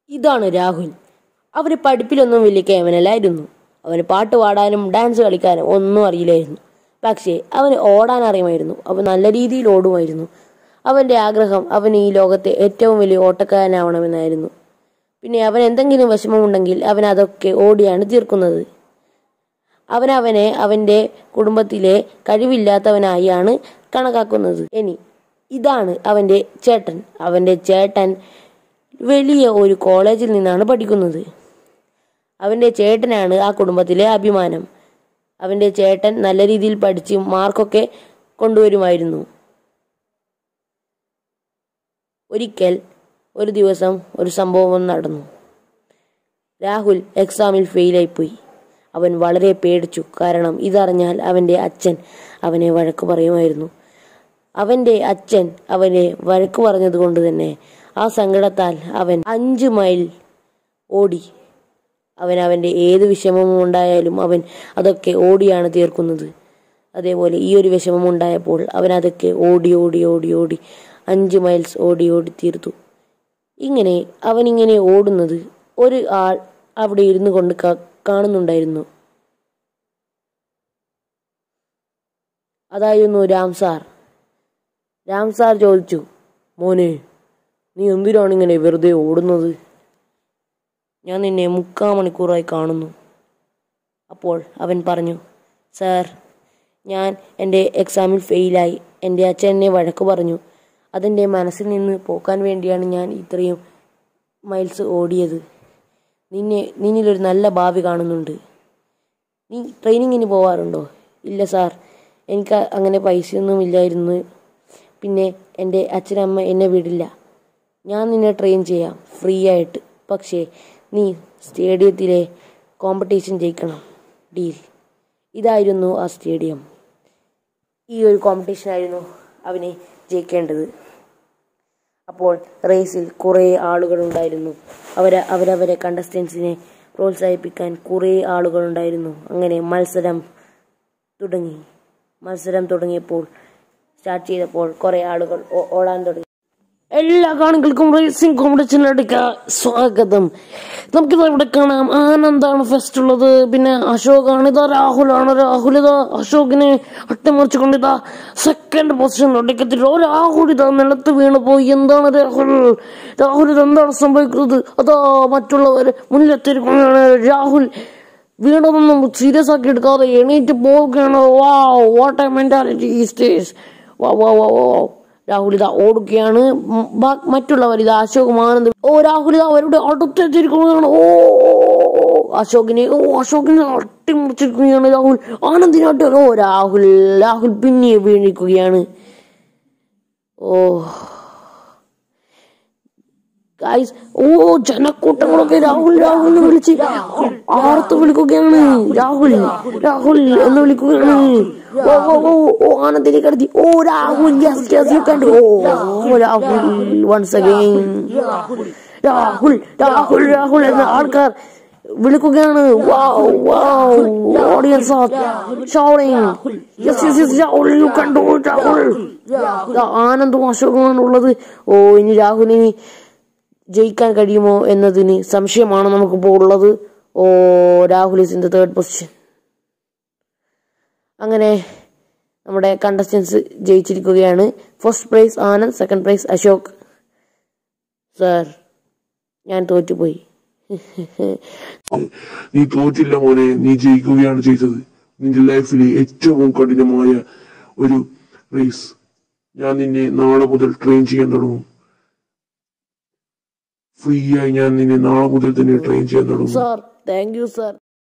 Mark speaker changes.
Speaker 1: ഇതാണ് രാഹുൽ അവന് പഠിപ്പിലൊന്നും വലിയ കേവനല്ലായിരുന്നു അവന് പാട്ട് പാടാനും ഡാൻസ് കളിക്കാനും ഒന്നും അറിയില്ലായിരുന്നു പക്ഷേ അവന് ഓടാൻ അറിയുമായിരുന്നു അവൻ നല്ല രീതിയിൽ ഓടുമായിരുന്നു അവന്റെ ആഗ്രഹം അവന് ഈ ലോകത്തെ ഏറ്റവും വലിയ ഓട്ടക്കാരനാവണമെന്നായിരുന്നു പിന്നെ അവൻ എന്തെങ്കിലും വിഷമമുണ്ടെങ്കിൽ അവൻ അതൊക്കെ ഓടിയാണ് തീർക്കുന്നത് അവൻ അവനെ അവന്റെ കുടുംബത്തിലെ കഴിവില്ലാത്തവനായാണ് കണക്കാക്കുന്നത് ഇനി ഇതാണ് അവന്റെ ചേട്ടൻ അവന്റെ ചേട്ടൻ വലിയ ഒരു കോളേജിൽ നിന്നാണ് പഠിക്കുന്നത് അവന്റെ ചേട്ടനാണ് ആ കുടുംബത്തിലെ അഭിമാനം അവന്റെ ചേട്ടൻ നല്ല രീതിയിൽ പഠിച്ച് മാർക്കൊക്കെ കൊണ്ടുവരുമായിരുന്നു ഒരിക്കൽ ഒരു ദിവസം ഒരു സംഭവം നടന്നു രാഹുൽ എക്സാമിൽ ഫെയിലായിപ്പോയി അവൻ വളരെ പേടിച്ചു കാരണം ഇതറിഞ്ഞാൽ അവന്റെ അച്ഛൻ അവനെ വഴക്ക് പറയുമായിരുന്നു അവന്റെ അച്ഛൻ അവനെ വഴക്ക് പറഞ്ഞതുകൊണ്ട് തന്നെ ആ സങ്കടത്താൽ അവൻ അഞ്ച് മൈൽ ഓടി അവൻ അവന്റെ ഏത് വിഷമവും ഉണ്ടായാലും അവൻ അതൊക്കെ ഓടിയാണ് തീർക്കുന്നത് അതേപോലെ ഈ ഒരു വിഷമം ഉണ്ടായപ്പോൾ അവൻ അതൊക്കെ ഓടി ഓടി ഓടി ഓടി അഞ്ച് മൈൽസ് ഓടി ഓടി തീർത്തു ഇങ്ങനെ അവനിങ്ങനെ ഓടുന്നത് ഒരു ആൾ അവിടെ ഇരുന്നു കൊണ്ട് കാ- കാണുന്നുണ്ടായിരുന്നു അതായിരുന്നു രാം സാർ രാം സാർ ചോദിച്ചു മോനെ നീ എന്തിനാണ് ഇങ്ങനെ വെറുതെ ഓടുന്നത് ഞാൻ നിന്നെ മുക്കാ മണിക്കൂറായി കാണുന്നു അപ്പോൾ അവൻ പറഞ്ഞു സാർ ഞാൻ എൻ്റെ എക്സാമിൽ ഫെയിലായി എൻ്റെ അച്ഛൻ എന്നെ വഴക്ക് പറഞ്ഞു അതെൻ്റെ മനസ്സിൽ നിന്ന് പോക്കാൻ വേണ്ടിയാണ് ഞാൻ ഇത്രയും മൈൽസ് ഓടിയത് നിന്നെ നിന്നിലൊരു നല്ല ഭാവി കാണുന്നുണ്ട് നീ ട്രെയിനിങ്ങിന് പോവാറുണ്ടോ ഇല്ല സാർ എനിക്ക് അങ്ങനെ പൈസയൊന്നും ഇല്ലായിരുന്നു പിന്നെ എൻ്റെ അച്ഛനമ്മ എന്നെ വിടില്ല ഞാൻ നിന്നെ ട്രെയിൻ ചെയ്യാം ഫ്രീ ആയിട്ട് പക്ഷേ നീ സ്റ്റേഡിയത്തിലെ കോമ്പറ്റീഷൻ ജയിക്കണം ഡീൽ ഇതായിരുന്നു ആ സ്റ്റേഡിയം ഈ ഒരു കോമ്പറ്റീഷൻ ആയിരുന്നു അവനെ ജയിക്കേണ്ടത് അപ്പോൾ റേസിൽ കുറേ ആളുകളുണ്ടായിരുന്നു അവരെ അവരവരെ കണ്ടസ്റ്റൻസിനെ പ്രോത്സാഹിപ്പിക്കാൻ കുറേ ആളുകളുണ്ടായിരുന്നു അങ്ങനെ മത്സരം തുടങ്ങി മത്സരം തുടങ്ങിയപ്പോൾ സ്റ്റാർട്ട് ചെയ്തപ്പോൾ കുറേ ആളുകൾ ഓ- ഓടാൻ തുടങ്ങി എല്ലാ കാണികൾക്കും റേസിംഗ് കോമ്പറ്റീഷനിലേക്ക് സ്വാഗതം നമുക്കിത് ഇവിടെ കാണാം ആനന്ദാണ് ഫസ്റ്റ് ഉള്ളത് പിന്നെ അശോകാണ് ഇതാ രാഹുലാണ് രാഹുൽ ഇതാ അശോകിനെ അട്ടിമറിച്ചുകൊണ്ട് ഇതാ സെക്കൻഡ് പൊസിഷനിലോട്ടേക്ക് എത്തിയിട്ട് ഓ രാഹുൽ ഇതാ നിലത്ത് വീണ് പോയി എന്താണ് രാഹുൽ രാഹുൽ ഇത് എന്താണ് സംഭവിക്കുന്നത് അതാ മറ്റുള്ളവർ മുന്നിലെത്തിയിരിക്കുകയാണ് രാഹുൽ വീണതൊന്നും സീരിയസ് ആക്കി എടുക്കാതെ എണീറ്റ് പോവുകയാണ് വാ വാട്ട് എ മെന്റാലിറ്റി ഈ സ്റ്റേജ് വാ വാ വാ വാ രാഹുൽ ഇതാ ഓടുകയാണ് ഉം, ബാ- മറ്റുള്ളവർ ഇതാ അശോക് ആനന്ദ് ഓ രാഹുൽ ഇതാ അവരുടെ അടുത്തെത്തിയിരിക്കുകയാണ് ഓ ഓ, ഓ, അശോകിനെ ഓ അശോകിനെ അട്ടിമുറിച്ചിരിക്കുകയാണ് രാഹുൽ ആനന്ദിനാട്ട് ഓ രാഹുൽ രാഹുൽ പിന്നെ വീണിരിക്കുകയാണ് ഓ ഗൈസ് ഓ ജനക്കൂട്ടങ്ങളൊക്കെ രാഹുൽ രാഹുൽ എന്ന് വിളിച്ച് ആർത്ത് വിളിക്കുകയാണ് രാഹുൽ രാഹുൽ എന്ന് വിളിക്കുകയാണ് ഓ ഓ ഓ ഓ ആനന്ദിലേക്ക് അടുത്തി ഓ Rahul yes yes you can do ഓ രാഹുൽ വൺസ് അഗൈൻ രാഹുൽ രാഹുൽ രാഹുൽ എന്ന ആൾക്കാർ വിളിക്കുകയാണ് wow wow audience are shouting yes yes yes Rahul you can do Rahul ദാ ആനന്ദും അശോകമാണ് ഉള്ളത് ഓ ഇനി രാഹുലിന് ജയിക്കാൻ കഴിയുമോ എന്നതിന് സംശയമാണ് നമുക്കിപ്പോൾ ഉള്ളത് ഓ Rahul is in the third position അങ്ങനെ നമ്മുടെ കണ്ടസ്റ്റൻസ് ജയിച്ചിരിക്കുകയാണ് first prize Anand second prize Ashok sir ഞാൻ തോറ്റുപോയി
Speaker 2: നീ തോറ്റില്ല മോനെ നീ ജയിക്കുകയാണ് ചെയ്തത് നിന്റെ ലൈഫിലെ ഏറ്റവും കഠിനമായ ഒരു റേസ് ഞാൻ നിന്നെ നാളെ മുതൽ ട്രെയിൻ ചെയ്യാൻ തുടങ്ങും ഫ്രീ ആയി ഞാൻ നിന്നെ നാളെ മുതൽ തന്നെ ട്രെയിൻ ചെയ്യാൻ തുടങ്ങും
Speaker 1: സാർ താങ്ക് യു സാർ